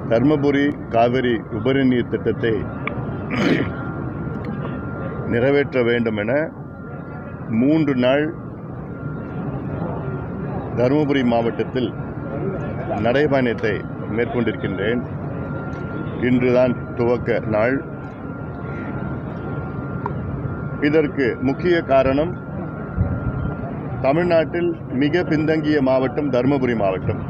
தர்மபுரி காவிரி உபரி நீர் திட்டத்தை நிறைவேற்ற வேண்டும் என மூன்று நாள் தருமபுரி மாவட்டத்தில் நடைபயணத்தை மேற்கொண்டிருக்கின்றேன் இன்றுதான் துவக்க நாள் இதற்கு முக்கிய காரணம் தமிழ்நாட்டில் மிக பின்தங்கிய மாவட்டம் தருமபுரி மாவட்டம்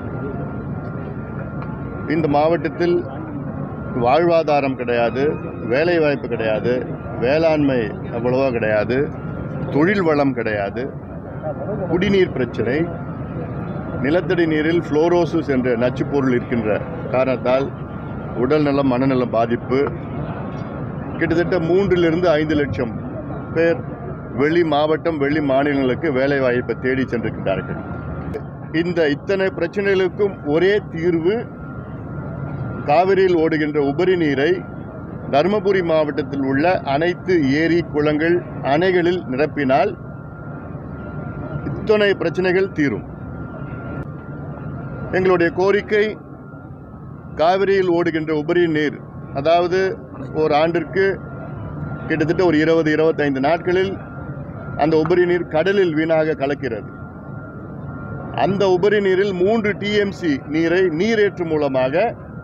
இந்த மாவட்டத்தில் வாழ்வாதாரம் கிடையாது வேலைவாய்ப்பு கிடையாது வேளாண்மை அவ்வளவா கிடையாது தொழில் வளம் கிடையாது குடிநீர் பிரச்சனை நிலத்தடி நீரில் ஃப்ளோரோசிஸ் என்ற நச்சுப் பொருள் இருக்கின்ற காரணத்தால் உடல்நலம் மனநலம் பாதிப்பு கிட்டத்தட்ட மூன்றிலிருந்து ஐந்து லட்சம் பேர் வெளி மாவட்டம் வெளி மாநிலங்களுக்கு வேலை வாய்ப்பை தேடி சென்றிருக்கிறார்கள் இந்த இத்தனை பிரச்சனைகளுக்கும் ஒரே தீர்வு காவிரியில் ஓடுகின்ற உபரி நீரை தருமபுரி மாவட்டத்தில் உள்ள அனைத்து ஏரி குளங்கள் அணைகளில் நிரப்பினால் இத்தனை பிரச்சனைகள் தீரும் எங்களுடைய கோரிக்கை காவிரியில் ஓடுகின்ற உபரி நீர் அதாவது ஒரு ஆண்டிற்கு கிட்டத்தட்ட ஒரு இருபது இருபத்தைந்து நாட்களில் அந்த உபரி நீர் கடலில் வீணாக கலக்கிறது அந்த உபரி நீரில் மூன்று டிஎம்சி நீரை நீரேற்று மூலமாக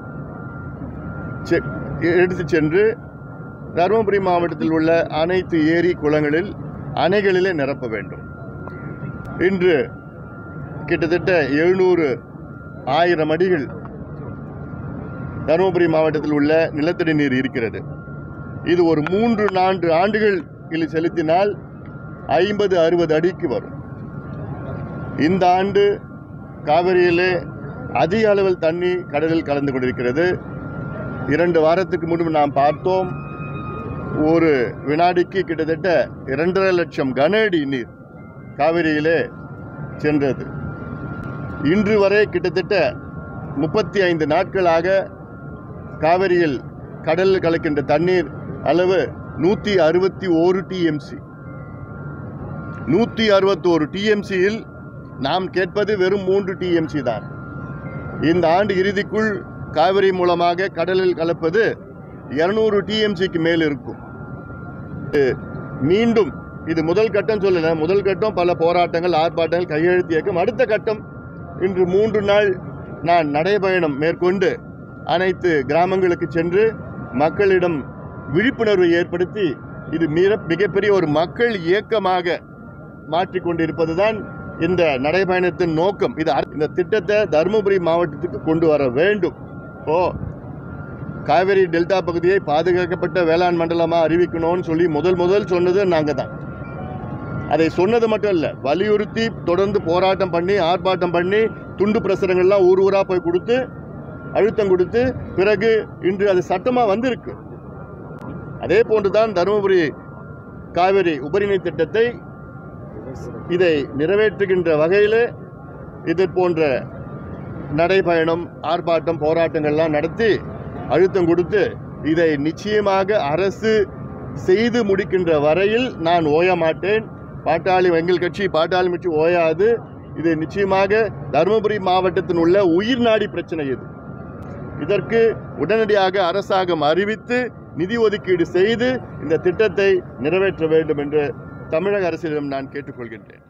செ- எடுத்து சென்று தருமபுரி மாவட்டத்தில் உள்ள அனைத்து ஏரி குளங்களில் அணைகளிலே நிரப்ப வேண்டும் இன்று கிட்டத்தட்ட எழுநூறு ஆயிரம் அடிகள் தருமபுரி மாவட்டத்தில் உள்ள நிலத்தடி நீர் இருக்கிறது இது ஒரு மூன்று நான்கு ஆண்டுகள் இதில் செலுத்தினால் ஐம்பது அறுபது அடிக்கு வரும் இந்த ஆண்டு காவிரியிலே அதிக அளவில் தண்ணி கடலில் கலந்து கொண்டிருக்கிறது இரண்டு வாரத்துக்கு முன்பு நாம் பார்த்தோம் ஒரு வினாடிக்கு கிட்டத்தட்ட இரண்டரை லட்சம் கன அடி நீர் காவிரியிலே சென்றது இன்று வரை கிட்டத்தட்ட முப்பத்தி ஐந்து நாட்களாக காவிரியில் கடலில் கலக்கின்ற தண்ணீர் அளவு நூற்றி அறுபத்தி ஓரு டிஎம்சி நூற்றி அறுபத்தோரு டிஎம்சியில் நாம் கேட்பது வெறும் மூன்று டிஎம்சி தான் இந்த ஆண்டு இறுதிக்குள் காவிரி மூலமாக கடலில் கலப்பது இருநூறு டிஎம்சிக்கு மேல் இருக்கும் இது மீண்டும் இது முதல் கட்டம் சொல்லல முதல் கட்டம் பல போராட்டங்கள் ஆர்ப்பாட்டங்கள் கையெழுத்து இயக்கம் அடுத்த கட்டம் இன்று மூன்று நாள் நான் நடைபயணம் மேற்கொண்டு அனைத்து கிராமங்களுக்கு சென்று மக்களிடம் விழிப்புணர்வை ஏற்படுத்தி இது மிக மிகப்பெரிய ஒரு மக்கள் இயக்கமாக மாற்றிக்கொண்டிருப்பதுதான் இந்த நடைபயணத்தின் நோக்கம் இது அர்- இந்த திட்டத்தை தருமபுரி மாவட்டத்துக்கு கொண்டு வர வேண்டும் ஓ காவேரி டெல்டா பகுதியை பாதுகாக்கப்பட்ட வேளாண் மண்டலமாக அறிவிக்கணும்னு சொல்லி முதல் முதல் சொன்னது நாங்கள் தான் அதை சொன்னது மட்டும் இல்லை வலியுறுத்தி தொடர்ந்து போராட்டம் பண்ணி ஆர்ப்பாட்டம் பண்ணி துண்டு பிரசுரங்கள்லாம் ஊர் ஊராக போய் கொடுத்து அழுத்தம் கொடுத்து பிறகு இன்று அது சட்டமாக வந்திருக்கு அதே போன்றுதான் தருமபுரி காவிரி உபரிநீர் திட்டத்தை இதை நிறைவேற்றுகின்ற வகையில் இது போன்ற நடைபயணம் ஆர்ப்பாட்டம் போராட்டங்கள்லாம் நடத்தி அழுத்தம் கொடுத்து இதை நிச்சயமாக அரசு செய்து முடிக்கின்ற வரையில் நான் ஓய மாட்டேன் பாட்டாளி எங்கள் கட்சி பாட்டாளி கட்சி ஓயாது இது நிச்சயமாக தருமபுரி மாவட்டத்தில் உள்ள உயிர் நாடி பிரச்சனை இது இதற்கு உடனடியாக அரசாங்கம் அறிவித்து நிதி ஒதுக்கீடு செய்து இந்த திட்டத்தை நிறைவேற்ற வேண்டும் என்று தமிழக அரசிடம் நான் கேட்டுக்கொள்கின்றேன்